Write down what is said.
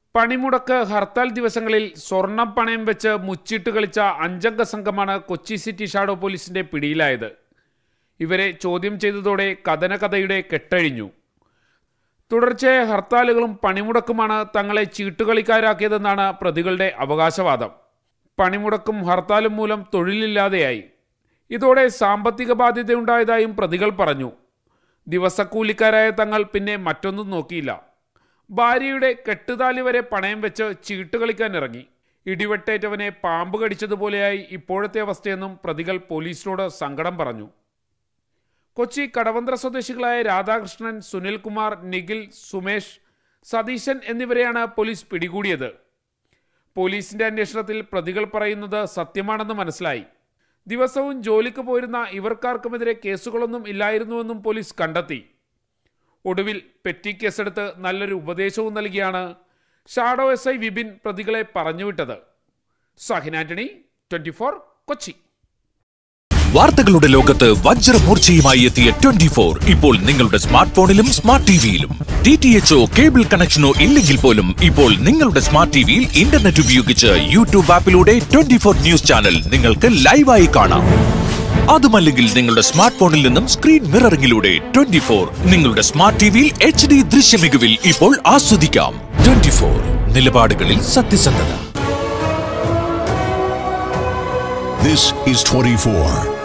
പണിമുടക്ക് ഹർത്താൽ ദിവസങ്ങളിൽ സ്വർണം പണയം വെച്ച് മുച്ചിട്ട് കളിച്ച അഞ്ചംഗ സംഘമാണ് കൊച്ചി സിറ്റി ഷാഡോ പോലീസിന്റെ പിടിയിലായത് ഇവരെ ചോദ്യം ചെയ്തതോടെ കഥനകഥയുടെ കെട്ടഴിഞ്ഞു തുടർച്ചയായ ഹർത്താലുകളും പണിമുടക്കുമാണ് തങ്ങളെ ചീട്ടുകളിക്കാരാക്കിയതെന്നാണ് പ്രതികളുടെ അവകാശവാദം പണിമുടക്കും ഹർത്താലും മൂലം തൊഴിലില്ലാതെയായി ഇതോടെ സാമ്പത്തിക ബാധ്യതയുണ്ടായതായും പ്രതികൾ പറഞ്ഞു ദിവസക്കൂലിക്കാരായ തങ്ങൾ പിന്നെ മറ്റൊന്നും നോക്കിയില്ല ഭാര്യയുടെ കെട്ടുതാലി വരെ പണയം വെച്ച് ചീട്ട് കളിക്കാൻ ഇറങ്ങി ഇടിവെട്ടേറ്റവനെ പാമ്പ് കടിച്ചതുപോലെയായി ഇപ്പോഴത്തെ അവസ്ഥയെന്നും പ്രതികൾ പോലീസിനോട് സങ്കടം പറഞ്ഞു കൊച്ചി കടവന്ത്ര സ്വദേശികളായ രാധാകൃഷ്ണൻ സുനിൽകുമാർ നിഖിൽ സുമേഷ് സതീശൻ എന്നിവരെയാണ് പോലീസ് പിടികൂടിയത് പോലീസിന്റെ അന്വേഷണത്തിൽ പ്രതികൾ പറയുന്നത് സത്യമാണെന്ന് മനസ്സിലായി ദിവസവും ജോലിക്ക് പോയിരുന്ന ഇവർക്കാർക്കുമെതിരെ കേസുകളൊന്നും ഇല്ലായിരുന്നുവെന്നും പോലീസ് കണ്ടെത്തി ഒടുവിൽ പെറ്റി കേസെടുത്ത് നല്ലൊരു ഉപദേശവും നൽകിയാണ് ഷാഡോ എസ് ഐ വിപിൻ പ്രതികളെ പറഞ്ഞുവിട്ടത് സഹിൻ ആന്റണി ട്വന്റി കൊച്ചി വാർത്തകളുടെ ലോകത്ത് വജ്രമൂർച്ചയുമായി എത്തിയ ട്വന്റി ഫോർ ഇപ്പോൾ നിങ്ങളുടെ സ്മാർട്ട് ഫോണിലും സ്മാർട്ട് ടിവിയിലും ഡി ടി എച്ച്ഒ കേബിൾ കണക്ഷനോ ഇല്ലെങ്കിൽ പോലും ഇപ്പോൾ നിങ്ങളുടെ സ്മാർട്ട് ടിവിയിൽ ഇന്റർനെറ്റ് ഉപയോഗിച്ച് യൂട്യൂബ് ആപ്പിലൂടെ ട്വന്റി ഫോർ ന്യൂസ് ചാനൽ നിങ്ങൾക്ക് ലൈവായി കാണാം അതുമല്ലെങ്കിൽ നിങ്ങളുടെ സ്മാർട്ട് ഫോണിൽ നിന്നും സ്ക്രീൻ മിററിംഗിലൂടെ ട്വന്റി ഫോർ നിങ്ങളുടെ സ്മാർട്ട് ടിവിയിൽ എച്ച് ഡി ദൃശ്യമികവിൽ ഇപ്പോൾ ആസ്വദിക്കാം ട്വന്റി ഫോർ നിലപാടുകളിൽ സത്യസന്ധത This is 24.